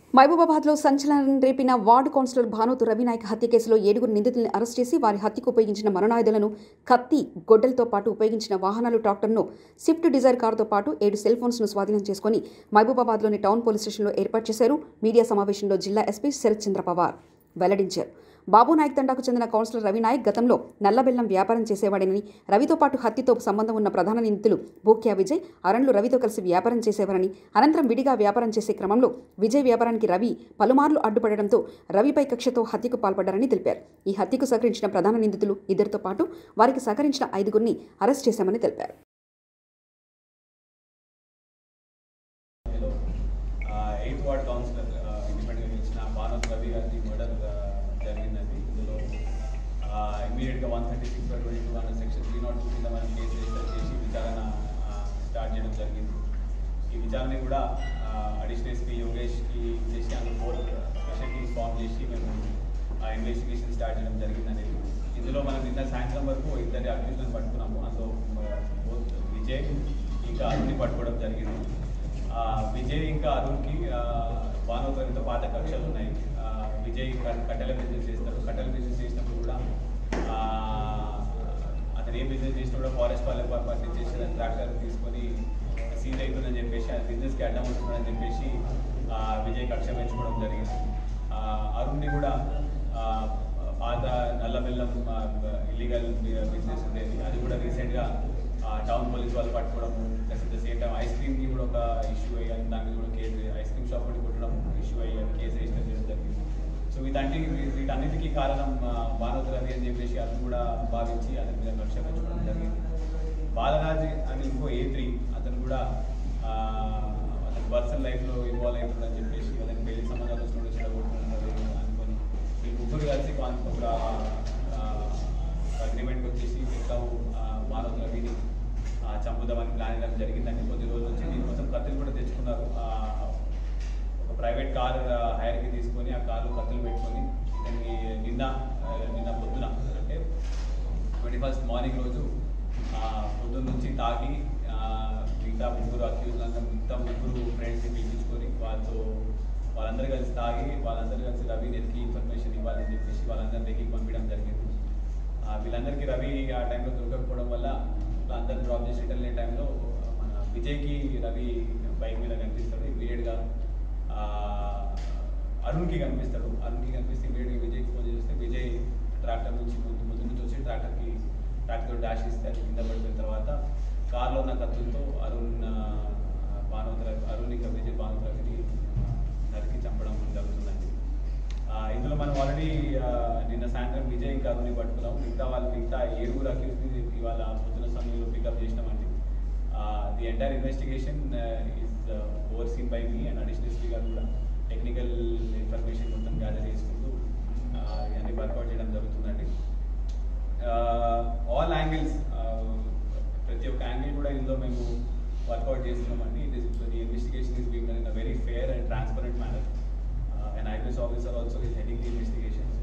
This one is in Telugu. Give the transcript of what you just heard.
మహబూబాబాద్లో సంచలనం రేపిన వార్డు కౌన్సిలర్ భానుతు రవినాయక్ హత్య కేసులో ఏడుగురు నిందితుల్ని అరెస్ట్ చేసి వారి హత్యకు ఉపయోగించిన మరణాయుధాలను కత్తి గొడ్డలతో పాటు ఉపయోగించిన వాహనాలు ట్రాక్టర్ను స్విఫ్ట్ డిజైర్ కారుతో పాటు ఏడు సెల్ ఫోన్స్ను స్వాధీనం చేసుకుని మహబూబాబాద్లోని టౌన్ పోలీస్ స్టేషన్లో ఏర్పాటు చేశారు మీడియా సమావేశంలో జిల్లా ఎస్పీ శరత్ చంద్ర పవార్ వెల్లడించారు బాబు నాయక్ తండాకు చెందిన కౌన్సిలర్ రవి నాయక్ గతంలో నల్లబెల్లం వ్యాపారం చేసేవాడని రవితో పాటు హత్యతో సంబంధం ఉన్న ప్రధాన నిందితులు బూక్యా విజయ్ అరణ్లు రవితో కలిసి వ్యాపారం చేసేవారని అనంతరం విడిగా వ్యాపారం చేసే క్రమంలో విజయ్ వ్యాపారానికి రవి పలుమార్లు అడ్డుపడడంతో రవిపై కక్షతో హత్యకు పాల్పడ్డారని తెలిపారు ఈ హత్యకు సహకరించిన ప్రధాన నిందితులు ఇద్దరితో పాటు వారికి సహకరించిన ఐదుగురిని అరెస్ట్ చేశామని తెలిపారు ఎయిత్ వార్డ్ కౌన్సిలర్ ఇండిపెండెంట్గా గెలిచిన భానత్ రవి గారి మర్డర్ జరిగిందండి ఇందులో ఇమీడియట్గా one thirty six twenty two అన్న సెక్షన్ త్రీ నాట్ టూ కింద మనం కేసు రిజిస్టర్ చేసి విచారణ స్టార్ట్ చేయడం జరిగింది ఈ విచారణ కూడా అడిషనల్ ఎస్పీ యోగేష్కి చేసి అందులో ఫోర్ స్పెషల్ టీమ్స్ ఫామ్ చేసి మేము ఇన్వెస్టిగేషన్ స్టార్ట్ చేయడం జరిగిందండి ఇందులో మనం నిన్న సాయంత్రం వరకు ఇద్దరి అక్యూజ్లను పట్టుకున్నాము అందులో both విజయ్ ఇంకా అరుణ్ని పట్టుకోవడం జరిగింది ఆ, విజయ్ ఇంకా అరుణ్కి భానుతో పాత కక్షలు ఉన్నాయి ఆ, విజయ్ క- కట్టెల బిజినెస్ చేస్తాడు కట్టెల బిజినెస్ చేసినప్పుడు కూడా ఆ, అతను ఏ బిజినెస్ చేసినా కూడా ఫారెస్ట్ వాళ్ళ పర్చేస్ చేసి దాని ట్రాక్టర్ తీసుకొని సీజ్ అవుతుందని చెప్పేసి ఆ బిజినెస్కి అడ్డం వస్తుందని చెప్పేసి ఆ, విజయ్ కక్ష పెంచుకోవడం జరిగింది ఆ, అరుణ్ని కూడా ఆ, పాత నల్ల బెల్లం ఇల్లీగల్ బిజినెస్ ఉండేది అది కూడా రీసెంట్గా టౌన్ పోలీస్ వాళ్ళు పట్టుకోవడం plus the same time ice క్రీమ్కి కూడా ఒక ఇష్యూ అయ్యాను దాని మీద కూడా కేసు ఐస్ క్రీమ్ షాప్ కూడా కొట్టడం ఇష్యూ అయ్యాను కేసు రిజిస్టర్ చేయడం జరిగింది సో వీటన్నిటి వీటన్నిటికీ కారణం భారత రవి అని చెప్పేసి అతను కూడా భావించి అతని మీద కక్ష పెంచుకోవడం జరిగింది బాలరాజ్ అని ఇంకో ఏ త్రీ అతను కూడా ఆ, అతని పర్సనల్ లైఫ్లో ఇన్వాల్వ్ అవుతుందని చెప్పేసి అతని పెళ్లి సంబంధాలు వచ్చినప్పుడు చెడగొట్టుకుంటున్నారు అనుకొని ఈ ముగ్గురు కలిసి కాన్- ఒక అగ్రిమెంట్కి వచ్చేసి మిగతా మానవ రవిని ఆ, చంపుదామని ప్లాన్ చేయడం జరిగిందండి కొద్ది రోజుల నుంచి దీనికోసం కత్తులు కూడా తెచ్చుకున్నారు ఆ, ఒక ప్రైవేట్ కార్ హైర్కి తీసుకొని ఆ కార్లో కత్తులు పెట్టుకొని ఇతన్ని నిన్న ఆ, నిన్న పొద్దున అంటే ట్వంటీ ఫస్ట్ మార్నింగ్ రోజు ఆ, పొద్దున్న నుంచి తాగి ఆ, మిగతా ముగ్గురు అక్యూజ్ అంతా మిగతా ముగ్గురు ఫ్రెండ్స్ని పిలిపించుకొని వాళ్ళతో వాళ్ళందరూ కలిసి తాగి వాళ్ళందరూ కలిసి రవిని ఎత్తికి ఇన్ఫర్మేషన్ ఇవ్వాలని చెప్పేసి వాళ్ళందరి దగ్గరికి పంపించడం జరిగింది ఆ, వీళ్ళందరికీ రవి ఆ టైంలో దొరకకపోవడం వల్ల అందరు డ్రాప్ చేసి రిటర్న్ అయ్యే టైంలో మన విజయ్కి రవి బైక్ మీద కనిపిస్తాడు ఇమీడియట్గా అరుణ్కి కనిపిస్తాడు అరుణ్కి కనిపిస్తే ఇమీడియట్గా విజయ్కి ఫోన్ చేస్తే విజయ్ ట్రాక్టర్ నుంచి ముందు ముందు నుంచి వచ్చి ట్రాక్టర్కి ట్రాక్టర్ డాష్ ఇస్తే అది కింద పడిపోయిన తర్వాత కార్లో ఉన్న కత్తులతో అరుణ్ భానుద్ర అరుణ్ ఇంకా విజయ్ భానుద్రని నరికి చంపడం జరుగుతుందండి ఆ, ఇందులో మనం ఆల్రెడీ నిన్న సాయంత్రం విజయ్ ఇంకా అరుణ్ని పట్టుకున్నాం మిగతా వాళ్ళు మిగతా ఏడుగురు అక్యూస్ని ఇవాళ పొద్దున సమయంలో పికప్ చేసినామండి the entire investigation is overseen by me and additional SP గారు కూడా టెక్నికల్ ఇన్ఫర్మేషన్ మొత్తం గ్యాదర్ చేసుకుంటూ ఆ, ఇవన్నీ వర్కౌట్ చేయడం జరుగుతుందండి ఆల్ యాంగిల్స్ ప్రతి ఒక్క యాంగిల్ కూడా ఇందులో మేము వర్కౌట్ చేస్తున్నామండి it is the investigation is being in a very fair and transparent manner and IPS officer also is heading the investigation